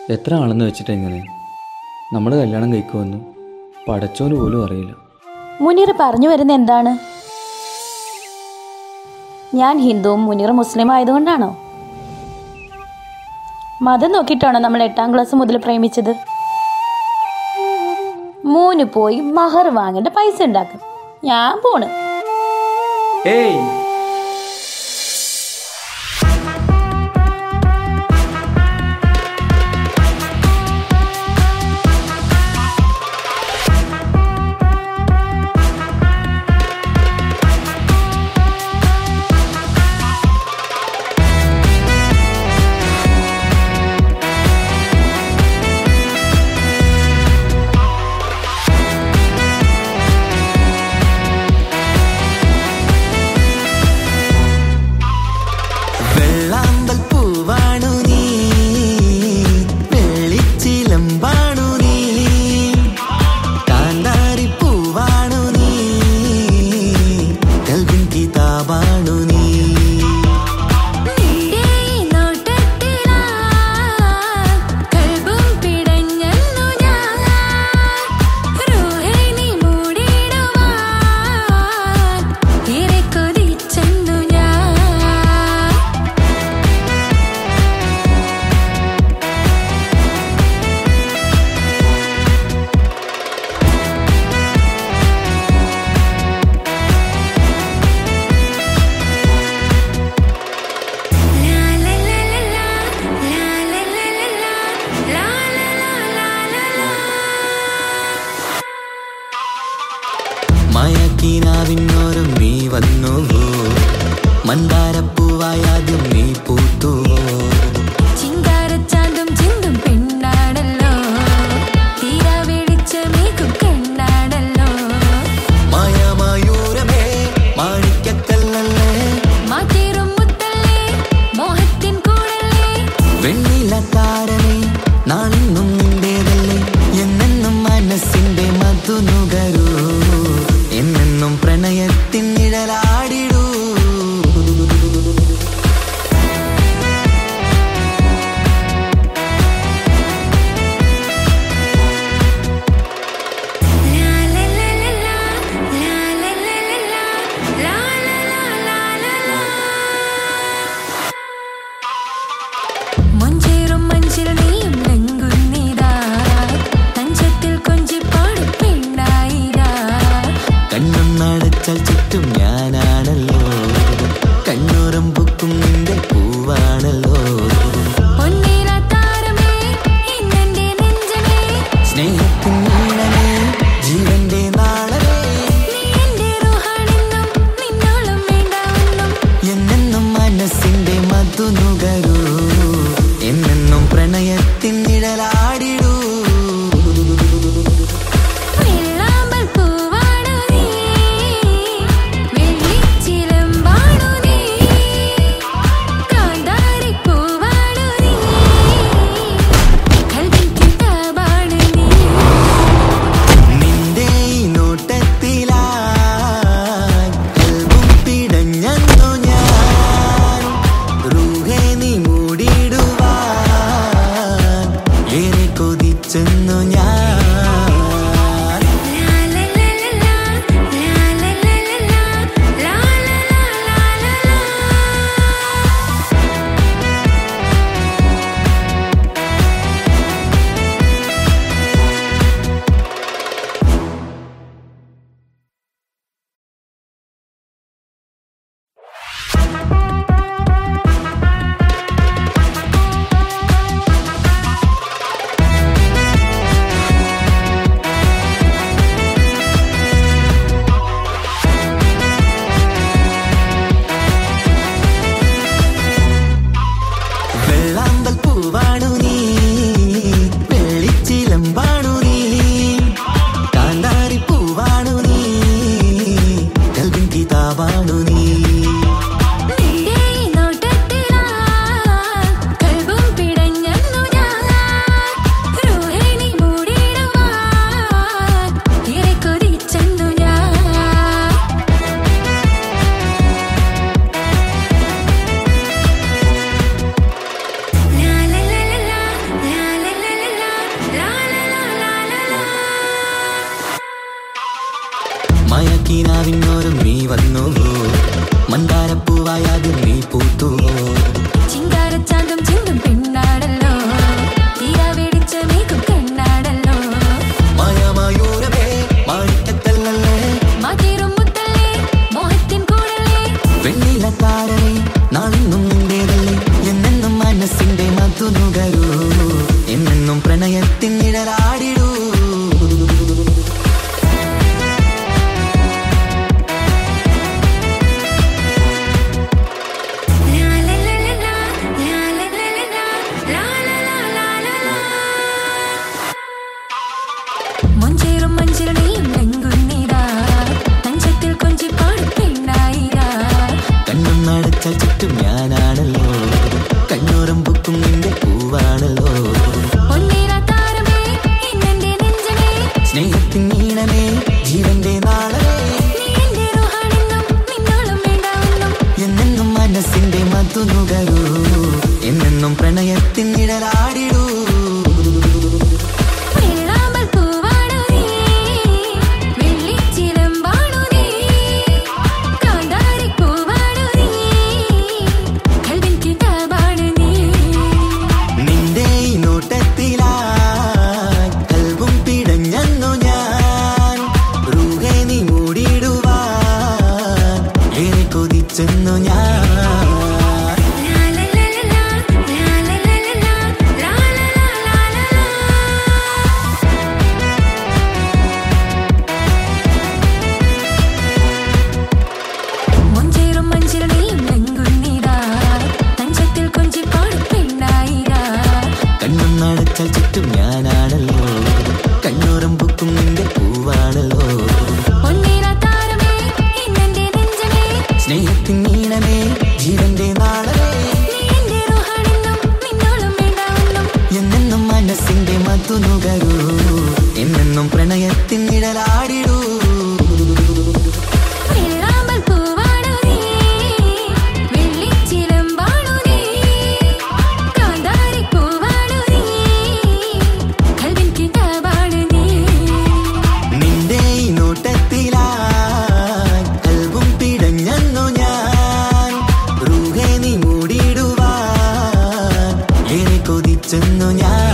എത്ര ആളെന്ന് വെച്ചിട്ട് എങ്ങനെ നമ്മൾ കല്യാണം കഴിക്കുമെന്ന് പടച്ചോന് പോലും അറിയില്ല മുനീർ പറഞ്ഞു വരുന്ന എന്താണ് ഞാൻ ഹിന്ദുവും മുനീർ മുസ്ലിം ആയതുകൊണ്ടാണോ മതം നോക്കിയിട്ടാണോ നമ്മൾ എട്ടാം ക്ലാസ് മുതൽ പ്രേമിച്ചത് മൂന്ന് പോയി മഹർ വാങ്ങേണ്ട പൈസ ഉണ്ടാക്കും ഞാൻ പോണ് ഏയ് വെള്ളാമ്പൽ പൂവാണു നീ വെള്ളിച്ചിലമ്പാണു നീ കാന്താരി പൂവാണു നീ കൽവിൻ കിതാബാണു നീ നിന്റെ നോട്ടത്തിലാ കൽബും പിടഞ്ഞെന്നു ഞാൻ റൂഹേ നീ മൂടിടുവാൻ ഏറെ കൊതിച്ചെന്നു ഞാൻ La la la la la la la la la la la la la la മയക്കിനാവിനോരം നീ വന്നുവോ മന്ദാരപ്പൂവായാദ്യം നീ പൂത്തുവോ ചിങ്കാരച്ചാന്തും ചിന്തും പെണ്ണാണല്ലോ തീരാ വെളിച്ചമേകും കണ്ണാണല്ലോ മായാമയൂരമേ മാണിക്കക്കല്ലല്ലേ മാറ്റേറും മുത്തല്ലേ മോഹത്തിൻ കൂടല്ലേ വെണ്ണില താരമേ നാളിന്നും നിന്റേതല്ലേ എന്നെന്നും മനസ്സിന്റെ മധു നുകരൂ എന്നെന്നും പ്രണയത്തിൻ നിഴലാടിടൂ പൂവായാതും നീ പൂത്തുവോ ചിങ്കാരച്ചാന്തം ചിന്തും പെണ്ണാടല്ലോ തീരാ വെളിച്ചമേകും കണ്ണാടല്ലോ മായാമയൂരമേ മാണിക്കത്തല്ലല്ലേ മാതേറും മുത്തല്ലേ മോഹത്തിൻ കൂടല്ലേ വെണ്ണില താരമേ നാളിന്നും നിന്റേതല്ലേ എന്നെന്നും മനസ്സിന്റെ മധു നുകരൂ എന്നെന്നും പ്രണയത്തിൻ നിഴലാടിടൂ ലാ ലാ ലാ ലാ ലാ ലാ ലാ ലാ ലാ ലാ ലാ ലാ ലാ ലാ മഞ്ചേറും മഞ്ചിരണിയും ലെങ്കുന്നിതാ തഞ്ചത്തിൽ കൊഞ്ചി പാടും പെണ്ണായിരാ കണ്ണും നടച്ചാൽ ചുറ്റും ഞാനാണല്ലോ കണ്ണൂറും ബുക്കും നിന്റെ പൂവാണല്ലോ പൊന്നേറാ താരമേ ഇന്നെന്റെ നെഞ്ചമേ സ്നേഹത്തിൻ ഈണമേ ജീവന്റെ നാളമേ നീ എന്റെ റുഹാണെന്നും നിന്നോളം വേണ്ടാവെന്നും എന്നെന്നും മനസ്സിന്റെ മധു നുകരൂ എന്നെന്നും പ്രണയത്തിൻ നിഴലാടിടൂ വെള്ളാമ്പൽ പൂവാണു നീ വെള്ളിച്ചിലമ്പാണു നീ കാന്താരി പൂവാണു നീ കൽവിൻ കിതാബാണു നീ നിന്റെ ഈ നോട്ടത്തിലാ കൽവും പിടഞ്ഞന്നു ഞാൻ റൂഹെ നീ മൂടിയിടുവാൻ ഏറെ കൊതിച്ചെന്നു ഞാൻ ലാ ലാ ലാ ലാ ലാ ലാ ലാ ലാ ലാ ലാ ലാ ലാ ലാ മഞ്ചേറും മഞ്ചിരണിയും ലെങ്കുന്നിതാ തഞ്ചത്തിൽ കൊഞ്ചി പാടും പെണ്ണായിരാ കണ്ണും നടച്ചാൽ ചുറ്റും ഞാനാണല്ലോ കണ്ണൂറും ബുക്കും നിന്റെ പൂവാണല്ലോ പൊന്നേറാ താരമേ ഇന്നെന്റെ നെഞ്ചമേ സ്നേഹത്തിൻ ഈണമേ ജീവന്റെ നാളമേ നീ എന്റെ റുഹാണെന്നും നിന്നോളം വേണ്ടാവെന്നും എന്നെന്നും മനസ്സിന്റെ മധു നുകരൂ എന്നെന്നും പ്രണയത്തിൻ നിഴലാടിടൂ വെള്ളാമ്പൽ പൂവാണു നീ വെള്ളിച്ചിലമ്പാണു നീ കാന്താരി പൂവാണു നീ കൽവിൻ കിതാബാണു നീ നിന്റെ ഈ നോട്ടത്തിലാ കൽവും പിടഞ്ഞന്നു ഞാൻ റൂഹെ നീ മൂടിയിടുവാൻ ഏറെ കൊതിച്ചെന്നു ഞാൻ